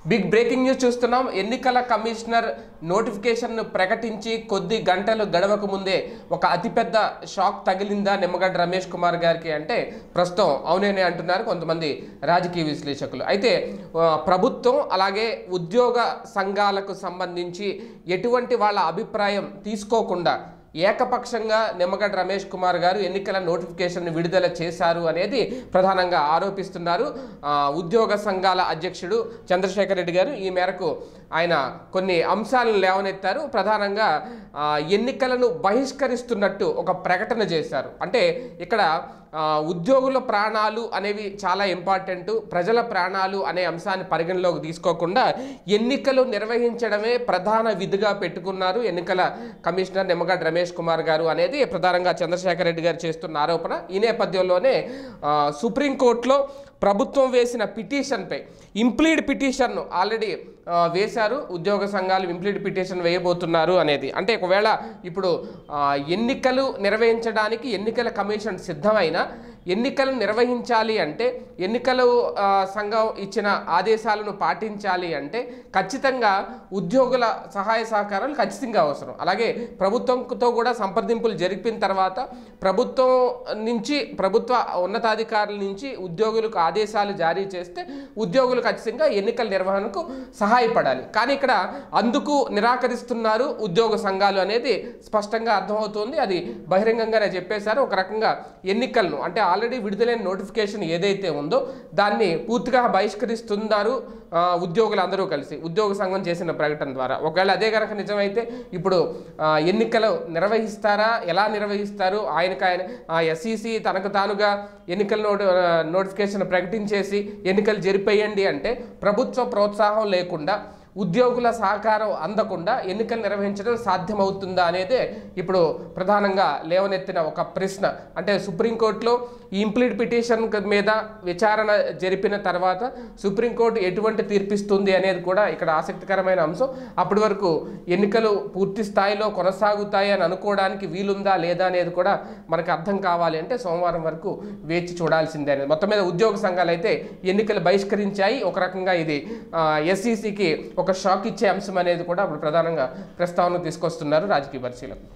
big breaking news చూస్తున్నాం ఎన్నికల commissioner నోటిఫికేషన్ను ప్రకటించి కొద్ది గంటలు గడవక ముందే ఒక అతిపెద్ద షాక్ తగిలిందా నిమ్మగడ్డ రమేష్ కుమార్ గారికి అంటే ప్రస్తుతం అవునేనే అంటున్నారు కొంతమంది రాజకీయ విశ్లేషకులు అయితే ఆ, ప్రభుత్వం అలాగే ఉద్యోగ సంఘాలకు సంబంధించి ఎటువంటి వాళ్ళ అభిప్రాయం తీసుకోకుండా ఏకపక్షంగా నిమ్మగడ్డ రమేష్ కుమార్ గారు ఎన్నికల నోటిఫికేషన్ విడుదల చేశారు అనేది ప్రధానంగా ఆరోపిస్తున్నారు ఆ, ఉద్యోగ సంఘాల అధ్యక్షుడు చంద్రశేఖర్ రెడ్డి గారు ఈ మేరకు ఆయన కొన్ని అంశాలను లేవనెత్తారు ప్రధానంగా ఆ, ఎన్నికలను బహిష్కరిస్తున్నట్టు ఒక ప్రకటన చేశారు అంటే ఇక్కడ ఆ, ఉద్యోగుల ప్రాణాలు అనేవి చాలా ఇంపార్టెంట్ ప్రజల ప్రాణాలు అనే అంశాన్ని పరిగణలోకి తీసుకోకుండా ఎన్నికలు నిర్వహించడమే ప్రధాన విధిగా పెట్టుకున్నారు ఎన్నికల కమిషనర్ నిమ్మగడ్డ రమేష్ కుమార్ గారు అనేది ప్రధానంగా చంద్రశేఖర్ రెడ్డి గారు చేస్తున్న ఆరోపణ ఈ నేపథ్యంలోనే ఆ, సుప్రీంకోర్టులో ప్రభుత్వం వేసిన పిటిషన్పై ఇంప్లీడ్ పిటిషన్ ఆల్రెడీ ఆ, వేశారు ఉద్యోగ సంఘాలు ఇంప్లీడ్ పిటిషన్ వేయబోతున్నారు అనేది అంటే ఒకవేళ ఇప్పుడు ఆ, ఎన్నికలు నిర్వహించడానికి ఎన్నికల కమిషన్ సిద్ధమైన ఎన్నికలు నిర్వహించాలి అంటే ఎన్నికలు ఆ, సంఘం ఇచ్చిన ఆదేశాలను పాటించాలి అంటే ఖచ్చితంగా ఉద్యోగుల సహాయ సహకారాలు ఖచ్చితంగా అవసరం అలాగే ప్రభుత్వంతో కూడా సంప్రదింపులు జరిపిన తర్వాత ప్రభుత్వం నుంచి ప్రభుత్వ ఉన్నతాధికారుల నుంచి ఉద్యోగులకు ఆదేశాలు జారీ చేస్తే ఉద్యోగులు ఖచ్చితంగా ఎన్నికల నిర్వహణకు సహాయపడాలి కానీ ఇక్కడ అందుకు నిరాకరిస్తున్నారు ఉద్యోగ సంఘాలు అనేది స్పష్టంగా అర్థమవుతోంది అది బహిరంగంగానే చెప్పేశారు ఒక రకంగా ఎన్నికలను అంటే ఆల్రెడీ విడుదలైన నోటిఫికేషన్ ఏదైతే ఉందో దాన్ని పూర్తిగా బహిష్కరిస్తున్నారు ఆ, ఉద్యోగులందరూ కలిసి ఉద్యోగ సంఘం చేసిన ప్రకటన ద్వారా ఒకవేళ అదే కనుక నిజమైతే ఇప్పుడు ఆ, ఎన్నికలు నిర్వహిస్తారా ఎలా నిర్వహిస్తారు ఆయనకు ఆయన ఎస్ఈసి తనకు తానుగా ఎన్నికల నోటి ఆ, నోటిఫికేషన్ ప్రకటించేసి ఎన్నికలు జరిపేయండి అంటే ప్రభుత్వ ప్రోత్సాహం లేకుండా ఉద్యోగుల సహకారం అందకుండా ఎన్నికలు నిర్వహించడం సాధ్యమవుతుందా అనేదే ఇప్పుడు ప్రధానంగా లేవనెత్తిన ఒక ప్రశ్న అంటే సుప్రీంకోర్టులో ఈ ఇంప్లీడ్ పిటిషన్ మీద విచారణ జరిపిన తర్వాత సుప్రీంకోర్టు ఎటువంటి తీర్పిస్తుంది అనేది కూడా ఇక్కడ ఆసక్తికరమైన అంశం అప్పటి వరకు ఎన్నికలు పూర్తి స్థాయిలో కొనసాగుతాయి అని అనుకోవడానికి వీలుందా లేదా అనేది కూడా మనకు అర్థం కావాలి అంటే సోమవారం వరకు వేచి చూడాల్సిందే అనేది మొత్తం మీద ఉద్యోగ సంఘాలు అయితే ఎన్నికలు బహిష్కరించాయి ఒక రకంగా ఇది ఎస్ఈసికి ఒక షాక్ ఇచ్చే అంశం అనేది కూడా ఇప్పుడు ప్రధానంగా ప్రస్తావన తీసుకొస్తున్నారు రాజకీయ పరిశీలకులు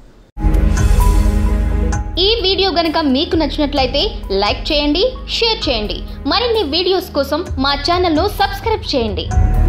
ఈ వీడియో గనుక మీకు నచ్చినట్లయితే లైక్ చేయండి షేర్ చేయండి మరిన్ని వీడియోస్ కోసం మా ఛానల్ను సబ్స్క్రైబ్ చేయండి